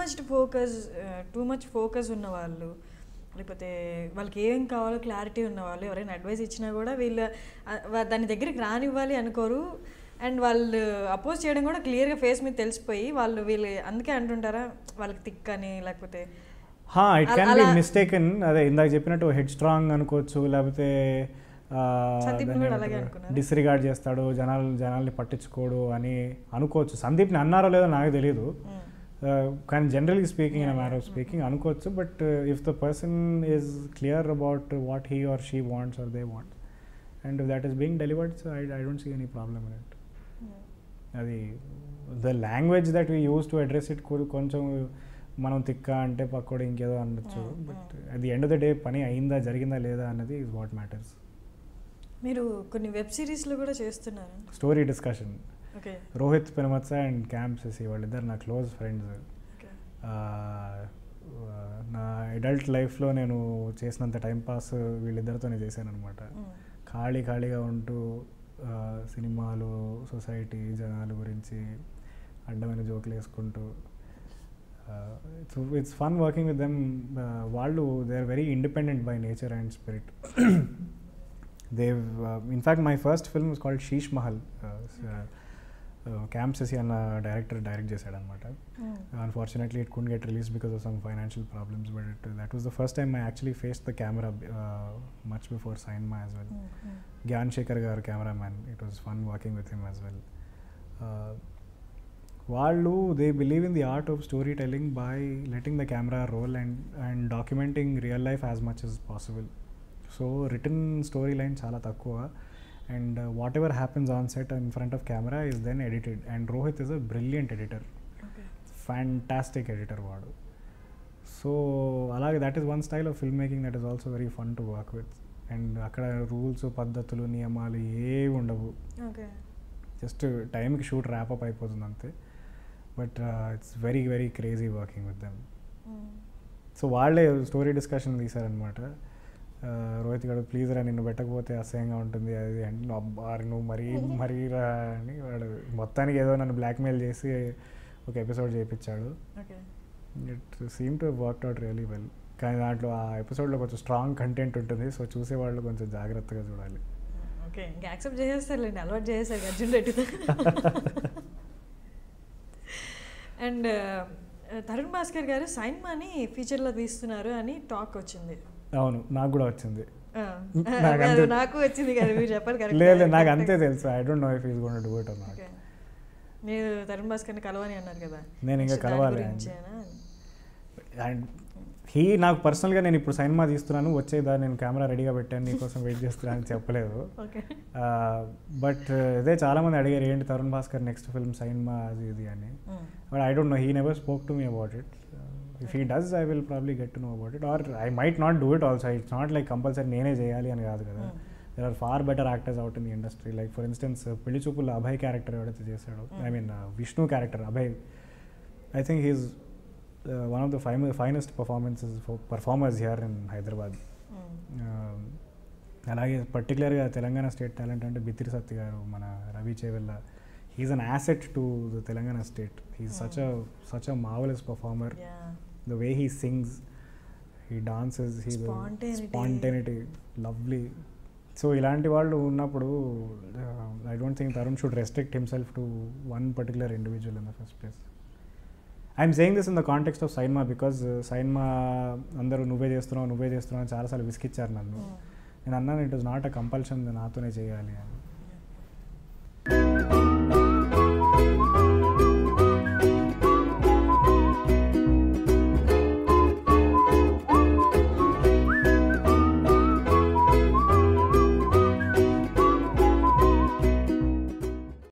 Much focus too much focus ఉన్న వాళ్ళు లేకపోతే వాళ్ళకి ఏం కావాలో క్లారిటీ ఉన్న వాళ్ళు ఎవరైనా అడ్వైస్ ఇచ్చినా కూడా వీళ్ళు ఆ, వా- దాని దగ్గరికి రానివ్వాలి అనుకోరు అండ్ వాళ్ళు అపోజ్ చేయడం కూడా క్లియర్గా ఫేస్ మీద తెలిసిపోయి వాళ్ళు వీళ్ళు అందుకే అంటుంటారా వాళ్ళకి థిక్ అని లేకపోతే ఇట్ క్యాన్ బి అలా- మిస్టేకన్ అదే ఇందాక చెప్పినట్టు హెడ్ స్ట్రాంగ్ అనుకోవచ్చు లేకపోతే సందీప్ ని కూడా అలాగే అనుకున్నారా? డిస్రిగార్డ్ చేస్తాడు జనాలు జనాల్ని పట్టించుకోడు అని అనుకోవచ్చు సందీప్ని అన్నారో లేదో నాకు తెలియదు మ్, Uh, కానీ generally speaking in matter of speaking అనుకోవచ్చు but if the person is clear about what he or she wants or they wants and that is being delivered so I I don't see any problem in it hmm, అది the language that we use to address it కొంచెం మనం తిక్క అంటే పక్కోడు ఇంకేదో అనొచ్చు Mm, but at the end of the day పని అయిందా జరిగిందా లేదా అన్నది ఇస్ వాట్ మ్యాటర్స్ మీరు కొన్ని వెబ్ సిరీస్లో కూడా చేస్తున్నారు story discussion okay Rohit Penmatsa and camp Sasi వాళ్ళిద్దరు నా క్లోజ్ ఫ్రెండ్స్ ఓకే నా అడల్ట్ లైఫ్లో నేను చేసినంత టైం పాస్ వీళ్ళిద్దరితోనే చేశాను అనమాట మ్, ఖాళీ ఖాళీగా ఉంటూ ఆ, సినిమాలు సొసైటీ జనాల గురించి అడ్డమైన జోకులు వేసుకుంటూ it's it's fun working with them వాళ్ళు they are very independent by nature and spirit దేవ్ in fact my first film is called Sheesh Mahal camp Sasi అన్న డైరెక్టర్ డైరెక్ట్ చేశాడు అనమాట hmm, unfortunately it couldn't get released because of some financial problems but it, that was the first time i actually faced the camera uh, much before Sainma as well hmm, hmm. gyan shekhar gar cameraman it was fun working with him as well uh, వాళ్ళు they believe in the art of story telling by letting the camera roll and and documenting real life as much as possible so written story line చాలా తక్కువ and whatever happens on set in front of camera is then edited and Rohit is a brilliant editor okay fantastic editor వాడు so అలాగే that is one style of film making that is also very fun to work with and అక్కడ rules పద్ధతులు నియమాలు ఏవి ఉండవు okay just టైంకి shoot wrap up అయిపోతుంది అంతే but it's very very crazy working with them hmm, so వాళ్ళే story discussion తీశారనమాట రోహిత్ గారు ప్లీజ్ రా నిన్ను పెట్టకపోతే అసహ్యంగా ఉంటుంది అది అంటే నువ్వు అబ్బా నువ్వు మరీ మరీ రా అని వాడు మొత్తానికి ఏదో నన్ను బ్లాక్మెయిల్ చేసి ఒక ఎపిసోడ్ చేయించాడు okay it seem to work out really well కానీ దాంట్లో ఆ ఎపిసోడ్లో కొంచెం స్ట్రాంగ్ కంటెంట్ ఉంటుంది సో చూసేవాళ్ళు కొంచెం జాగ్రత్తగా చూడాలి ఓకే ఇంకా యాక్సెప్ట్ చేసేస్తారులేండి అలవాటు చేసేసారు అర్జున్ రెడ్డితో అండ్ తరుణ్ భాస్కర్ గారు సైన్మాని ఫీచర్లో తీస్తున్నారు అని టాక్ వచ్చింది అవును నాకు కూడా వచ్చింది ఆ, నాకు అది అంతే- నాకు వచ్చింది కదా మీరు చెప్పాలి correct. లేదు లేదు, నాకు అంతే తెలుసు I don't know if is gonna do it or not okay మీరు తరుణ్ భాస్కర్ని కలవని అన్నారు కదా నేను ఇంకా Next దాని కలవాలి గురించేనా? అండ్ హీ నాకు పర్సనల్గా నేను ఇప్పుడు సినిమా తీస్తున్నాను వచ్చేదా నేను కెమెరా రెడీగా పెట్టాను నీకోసం వెయిట్ చేస్తున్నాను అని చెప్పలేదు ఓకే బట్ ఇదే చాలామంది అడిగారు ఏంటి తరుణ్ భాస్కర్ నెక్స్ట్ ఫిల్మ్ సైన్మా అది ఇది అని hmm, but I don't know he never spoke to me about it if he does I will probably get to know about it or I might not do it also it's not like compulsory నేనే చేయాలి అని కాదు కదా Mm. There are far better actors out in the industry like for instance పెళ్లి చూపుల్లో Abhay character ఎవడైతే చేశాడో I mean Vishnu character Abhay I think he's one of the fine finest performances performers here in Hyderabad hmm, అలాగే పర్టికులర్గా తెలంగాణ స్టేట్ టాలెంట్ అంటే బిత్తిరి సత్తి గారు మన Ravi Chevella he's an asset to the Telangana state he's such a such a marvellous performer yeah. The way he sings he dances he Spontaneity. Spontaneity lovely so ఇలాంటి వాళ్ళు ఉన్నప్పుడు I don't think Tarun should restrict himself to one particular individual in the first place I'm saying this in the context of Sainma because Sainma అందరూ నువ్వే చేస్తున్నావు నువ్వే చేస్తున్నావు అని చాలాసార్లు విసికిచ్చారు నన్ను Mm. నేను అన్నాను it is not a compulsion నాతోనే చేయాలి అని